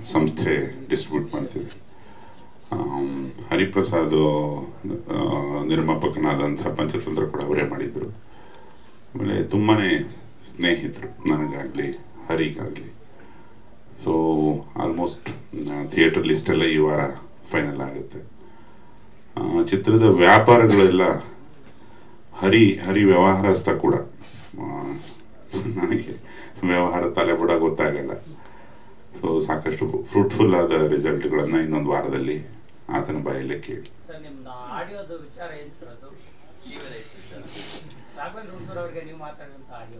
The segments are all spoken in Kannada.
ಸಂಸ್ಥೆ ಡಿಸ್ಟ್ರಿಬ್ಯೂಟ್ ಮಾಡ್ತಿದೆ ಆಮ್, ಹರಿಪ್ರಸಾದ್ ಆ, ನಿರ್ಮಾಪಕನಾದಂಥ ಪಂಚತಂತ್ರ ಕೂಡ ಅವರೇ ಮಾಡಿದ್ರು ಆಮೇಲೆ ತುಂಬಾ ಸ್ನೇಹಿತರು ನನಗಾಗಲಿ ಹರಿಗಾಗಲಿ ಸೊ ಆಲ್ಮೋಸ್ಟ್ ಥಿಯೇಟರ್ ಲಿಸ್ಟೆಲ್ಲ ಈ ವಾರ ಫೈನಲ್ ಆಗುತ್ತೆ ಆ, ಚಿತ್ರದ ವ್ಯಾಪಾರಗಳೆಲ್ಲ ಹರಿ ಹರಿ ವ್ಯವಹಾರಸ್ಥ ಕೂಡ ಆ, ನನಗೆ ವ್ಯವಹಾರ ತಲೆ ಬುಡ ಗೊತ್ತಾಗಲ್ಲ ಸೊ ಸಾಕಷ್ಟು ಫ್ರೂಟ್ಫುಲ್ ಆದ ರಿಸಲ್ಟ್ಗಳನ್ನು ಇನ್ನೊಂದು ವಾರದಲ್ಲಿ ಆತನ ಬಾಯಲ್ಲೇ ಕೇಳಿ ಸರ್ ನಿಮ್ದು ಆಡಿಯೋದು ವಿಚಾರ ಏನ್ ಸರ್ ಅದು ರಾಘವೇಂದ್ರ ಹುಣಸೂರ್ ಅವರಿಗೆ ನೀವು ಮಾತಾಡುವಂತ ಆಡಿಯೋ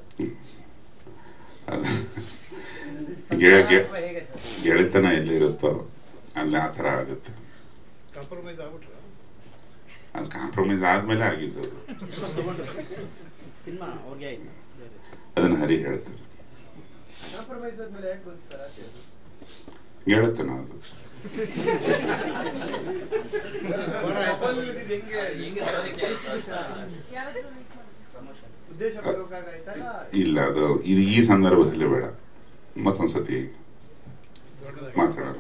ಅದು ಗೆ- ಗೆ- ಹೇಗೆ ಸರ್ ಗೆಳೆತನ ಎಲ್ಲಿರುತ್ತೋ ಅಲ್ಲಿ ಆ ಥರ ಆಗುತ್ತೆ ಕಾಂಪ್ರಮೈಸ್ ಆಗ್ಬಿಟ್ರ ಅದು ಕಾಂಪ್ರಮೈಸ್ ಆದ್ಮೇಲೆ ಆಗಿದ್ದು ಅದು ಸಿನಿಮಾ ಅವ್ರಿಗೆ ಆಯ್ತು ಅದನ್ನ ಹರಿ ಹೇಳ್ತಾರೆ ಕಾಂಪ್ರಮೈಸ್ ಆದ್ಮೇಲೆ ಯಾಕೆ ಬಂತು ಸರ್ ಆಚೆ ಅದು? ಗೆಳೆತನ ಅದು Proposal ಇದ್ದಿದ್ದು ಹೆಂಗೆ ಪ್ರಮೋಷನ್ ಉದ್ದೇಶ ಪೂರ್ವಕವಾಗಾಯ್ತಲ್ಲ? ಇಲ್ಲ ಅದು ಇದು ಈ ಸಂದರ್ಭದಲ್ಲಿ ಬೇಡ ಮತ್ತೊಂದ್ಸತಿ ಮಾತಾಡೋಣ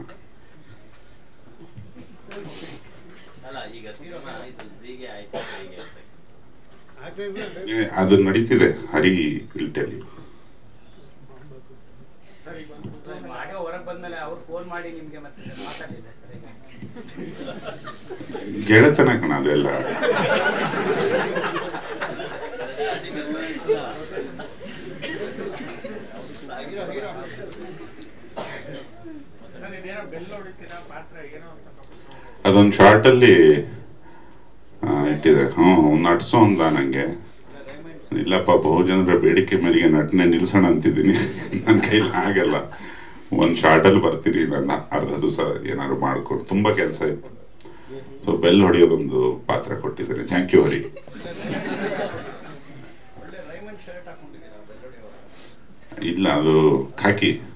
ಅಲ್ಲ ಈಗ ಸಿನಿಮಾ ಆಯ್ತು ಹೀಗೆ ಆಯ್ತು ಹೀಗೆ ಆಯ್ತು ಆಗ್ಬೇಕು ಏ, ಅದು ನಡೀತಿದೆ ಹರಿ ಇಲ್ಟಲ್ಲಿ ಸರ್ ಈಗ ನಿಮ್ಮ ಆಡಿಯೋ ಹೊರಗೆ ಬಂದ್ಮೇಲೆ ಅವ್ರು ಫೋನ್ ಮಾಡಿ ನಿಮ್ಗೆ ಮತ್ತೆ ಮಾತಾಡಲಿಲ್ಲ ಸರ್ ಈಗ ಗೆಳೆತನ ಕಣ ಅದೆಲ್ಲ ಸರ್ ಇದೇನೋ ಬೆಲ್ಲ ಹೊಡಿತೀರಾ ಪಾತ್ರ ಏನೋ ಸ್ವಲ್ಪ ಅದೊಂದು ಶಾರ್ಟಲ್ಲಿ ಇಟ್ಟಿದೆ ಹ್ಞೂ ನಟ್ಸು ಅಂದ ನನಗೆ ಇಲ್ಲಪ್ಪ ಬಹುಜನರ ಬೇಡಿಕೆ ಮೇರೆಗೆ ನಟನೆ ನಿಲ್ಸೋಣ ಅಂತಿದ್ದೀನಿ ನನ್ನ ಕೈಲಿ ಆಗಲ್ಲ ಒಂದು ಶಾರ್ಟಲ್ಲಿ ಬರ್ತೀರಿ ನನ್ನ ಅರ್ಧ ದಿವಸ ಏನಾದ್ರು ಮಾಡ್ಕೊಂಡು ತುಂಬ ಕೆಲಸ ಇತ್ತು ಸೊ ಬೆಲ್ ಹೊಡೆಯೋದೊಂದು ಪಾತ್ರ ಕೊಟ್ಟಿದ್ದೀನಿ ಥ್ಯಾಂಕ್ ಯು ಹರಿ ಒಳ್ಳೆ ರೈಮಂಡ್ ಶರ್ಟ್ ಹಾಕೊಂಡಿದ್ದೀರಾ ಬೆಲ್ಲೊಡೆಯವರು ಇಲ್ಲ ಅದು ಖಾಕಿ